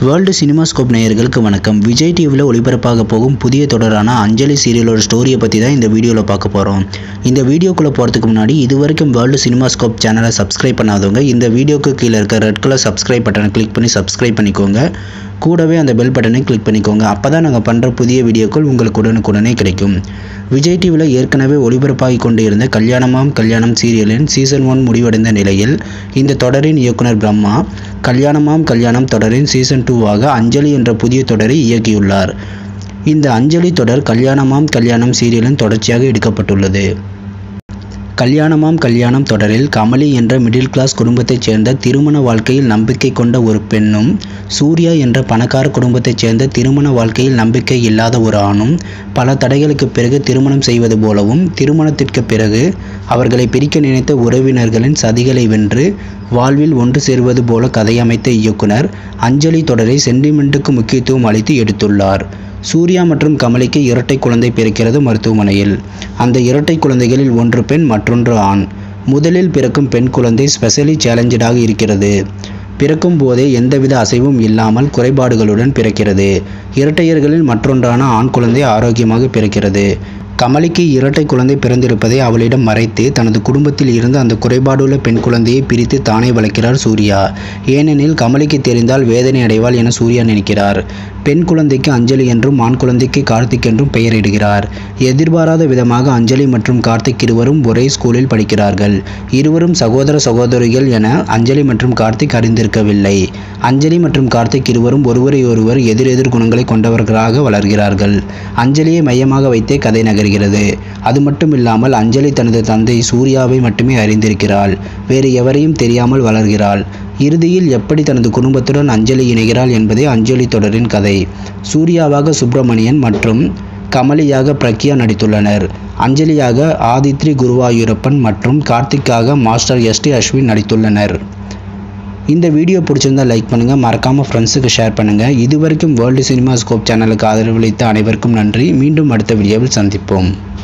world cinemascope நேயர்களுக்கு வணக்கம் விஜய் டிவியில் ஒளிபரப்பாக போகும் புதிய தொடரான அஞ்சலி சீரியலோட ஸ்டோரியை பற்றி தான் இந்த வீடியோவில் பார்க்க போகிறோம் இந்த வீடியோக்குள்ளே போகிறதுக்கு முன்னாடி இது வரைக்கும் வேர்ல்டு சினிமாஸ்கோப் சேனலை சப்ஸ்கிரைப் பண்ணாதவங்க இந்த வீடியோக்கு கீழே இருக்க ரெட் கலர் சப்ஸ்கிரைப் பட்டனை கிளிக் பண்ணி சப்ஸ்கிரைப் பண்ணிக்கோங்க கூடவே அந்த பெல் பட்டனை கிளிக் பண்ணிக்கோங்க அப்போ தான் நாங்கள் பண்ணுற புதிய வீடியோக்கள் உங்களுக்கு உடனுக்குடனே கிடைக்கும் விஜய் டிவியில் ஏற்கனவே ஒளிபரப்பாகி கொண்டு இருந்த கல்யாணமாம் கல்யாணம் சீரியலின் சீசன் ஒன் முடிவடைந்த நிலையில் இந்த தொடரின் இயக்குனர் பிரம்மா கல்யாணமாம் கல்யாணம் தொடரின் சீசன் டூவாக அஞ்சலி என்ற புதிய தொடரை இயக்கியுள்ளார் இந்த அஞ்சலி தொடர் கல்யாணமாம் கல்யாணம் சீரியலின் தொடர்ச்சியாக எடுக்கப்பட்டுள்ளது கல்யாணமாம் கல்யாணம் தொடரில் கமலி என்ற மிடில் கிளாஸ் குடும்பத்தைச் சேர்ந்த திருமண வாழ்க்கையில் நம்பிக்கை கொண்ட ஒரு பெண்ணும் சூர்யா என்ற பணக்கார குடும்பத்தைச் சேர்ந்த திருமண வாழ்க்கையில் நம்பிக்கை இல்லாத ஒரு ஆணும் பல தடைகளுக்கு பிறகு திருமணம் செய்வது போலவும் திருமணத்திற்கு பிறகு அவர்களை பிரிக்க நினைத்த உறவினர்களின் சதிகளை வென்று வாழ்வில் ஒன்று சேர்வது போல கதையமைத்த இயக்குனர் அஞ்சலி தொடரை சென்டிமெண்ட்டுக்கு முக்கியத்துவம் அளித்து எடுத்துள்ளார் சூர்யா மற்றும் கமலிக்கு இரட்டை குழந்தை பிறக்கிறது மருத்துவமனையில் அந்த இரட்டை குழந்தைகளில் ஒன்று பெண் மற்றொன்று ஆண் முதலில் பிறக்கும் பெண் குழந்தை ஸ்பெஷலி சேலஞ்சடாக இருக்கிறது பிறக்கும் போதே எந்தவித அசைவும் இல்லாமல் குறைபாடுகளுடன் பிறக்கிறது இரட்டையர்களில் மற்றொன்றான ஆண் குழந்தை ஆரோக்கியமாக பிறக்கிறது கமலிக்கு இரட்டை குழந்தை பிறந்திருப்பதை அவளிடம் மறைத்து தனது குடும்பத்தில் இருந்து அந்த குறைபாடுள்ள பெண் குழந்தையை பிரித்து தானே வளர்க்கிறார் சூர்யா ஏனெனில் கமலிக்கு தெரிந்தால் வேதனை அடைவாள் என சூர்யா நினைக்கிறார் பெண் குழந்தைக்கு அஞ்சலி என்றும் ஆண் குழந்தைக்கு கார்த்திக் என்றும் பெயரிடுகிறார் எதிர்பாராத விதமாக அஞ்சலி மற்றும் கார்த்திக் இருவரும் ஒரே ஸ்கூலில் படிக்கிறார்கள் இருவரும் சகோதர சகோதரிகள் என அஞ்சலி மற்றும் கார்த்திக் அறிந்திருக்கவில்லை அஞ்சலி மற்றும் கார்த்திக் இருவரும் ஒருவரை ஒருவர் எதிரெதிர் குணங்களை கொண்டவர்களாக வளர்கிறார்கள் அஞ்சலியை மையமாக வைத்தே கதை நகர்கிறது அது மட்டும் இல்லாமல் அஞ்சலி தனது தந்தை சூர்யாவை மட்டுமே அறிந்திருக்கிறாள் வேறு எவரையும் தெரியாமல் வளர்கிறாள் இறுதியில் எப்படி தனது குடும்பத்துடன் அஞ்சலி இணைகிறாள் என்பதே அஞ்சலி தொடரின் கதை சூர்யாவாக சுப்பிரமணியன் மற்றும் கமலியாக பிரக்யா நடித்துள்ளனர் அஞ்சலியாக ஆதித்ரி குருவாயூரப்பன் மற்றும் கார்த்திக்காக மாஸ்டர் எஸ்டி அஸ்வின் நடித்துள்ளனர் இந்த வீடியோ பிடிச்சிருந்தா லைக் பண்ணுங்கள் மறக்காமல் ஃப்ரெண்ட்ஸுக்கு ஷேர் பண்ணுங்கள் இது வரைக்கும் வேர்ல்டு சினிமா ஸ்கோப் சேனலுக்கு ஆதரவளித்த அனைவருக்கும் நன்றி மீண்டும் அடுத்த வீடியோவில் சந்திப்போம்